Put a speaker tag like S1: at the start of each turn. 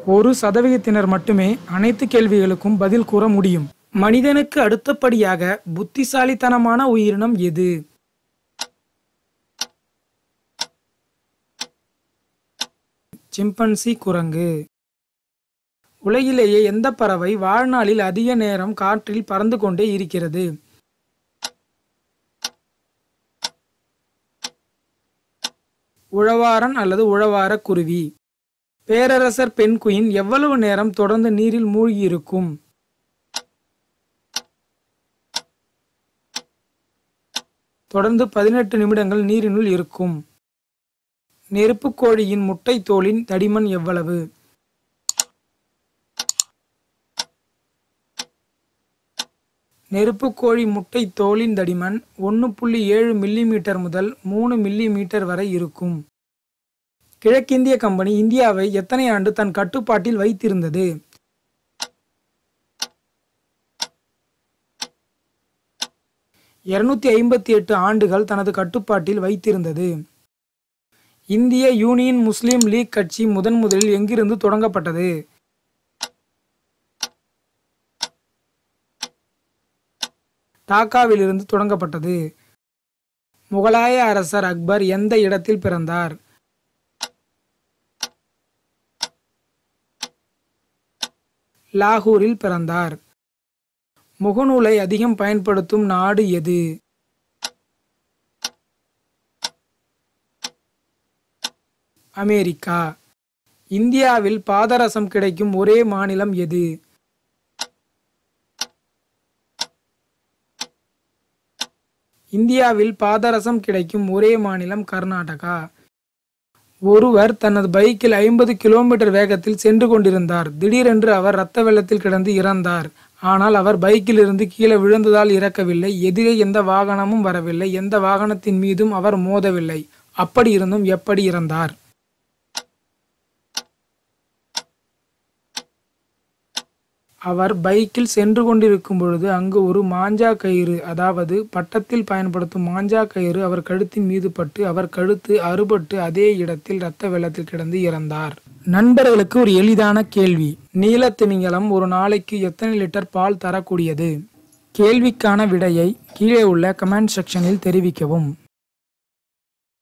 S1: ஒரு சதவிகிதத்தினர் மட்டுமே அனைத்து கேள்விகளுக்கும் பதில் கூற முடியும் மனிதனுக்கு அடுத்தபடியாக புத்திசாலித்தனமான உயிரினம் எது சிம்பன்சி குரங்கு உலகிலேயே எந்த பறவை வாழ்நாளில் அதிக நேரம் காற்றில் பறந்து கொண்டே இருக்கிறது உழவாரன் அல்லது உழவார குருவி பேரரசர் பெண்குயின் எவ்வளவு நேரம் தொடர்ந்து நீரில் மூழ்கியிருக்கும் தொடர்ந்து பதினெட்டு நிமிடங்கள் நீரினுள் இருக்கும் நெருப்புக் கோழியின் முட்டை தோலின் தடிமன் எவ்வளவு நெருப்புக் கோழி முட்டை தோலின் தடிமன் ஒன்று புள்ளி ஏழு மில்லிமீட்டர் முதல் மூணு மில்லிமீட்டர் வரை இருக்கும் கிழக்கிந்திய கம்பெனி இந்தியாவை எத்தனை ஆண்டு தன் கட்டுப்பாட்டில் வைத்திருந்தது இருநூத்தி ஐம்பத்தி எட்டு ஆண்டுகள் தனது கட்டுப்பாட்டில் வைத்திருந்தது இந்திய யூனியன் முஸ்லீம் லீக் கட்சி முதன் முதலில் எங்கிருந்து தொடங்கப்பட்டது டாக்காவிலிருந்து தொடங்கப்பட்டது முகலாய அரசர் அக்பர் எந்த இடத்தில் பிறந்தார் லாகூரில் பிறந்தார் முகநூலை அதிகம் பயன்படுத்தும் நாடு எது அமெரிக்கா இந்தியாவில் பாதரசம் கிடைக்கும் ஒரே மாநிலம் எது இந்தியாவில் பாதரசம் கிடைக்கும் ஒரே மாநிலம் கர்நாடகா ஒருவர் தனது பைக்கில் ஐம்பது கிலோமீட்டர் வேகத்தில் சென்று கொண்டிருந்தார் திடீரென்று அவர் இரத்த வெள்ளத்தில் கிடந்து இறந்தார் ஆனால் அவர் பைக்கில் இருந்து கீழே விழுந்ததால் இறக்கவில்லை எதிரே எந்த வாகனமும் வரவில்லை எந்த வாகனத்தின் மீதும் அவர் மோதவில்லை அப்படி இருந்தும் எப்படி இறந்தார் அவர் பைக்கில் சென்று கொண்டிருக்கும் பொழுது அங்கு ஒரு மாஞ்சா கயிறு அதாவது பட்டத்தில் பயன்படுத்தும் மாஞ்சா கயிறு அவர் கழுத்தின் மீது பட்டு அவர் கழுத்து அறுபட்டு அதே இடத்தில் இரத்த வெள்ளத்தில் கிடந்து இறந்தார் நண்பர்களுக்கு ஒரு எளிதான கேள்வி நீலத்திமிங்கலம் ஒரு நாளைக்கு எத்தனை லிட்டர் பால் தரக்கூடியது கேள்விக்கான விடையை கீழே உள்ள கமெண்ட் செக்ஷனில் தெரிவிக்கவும்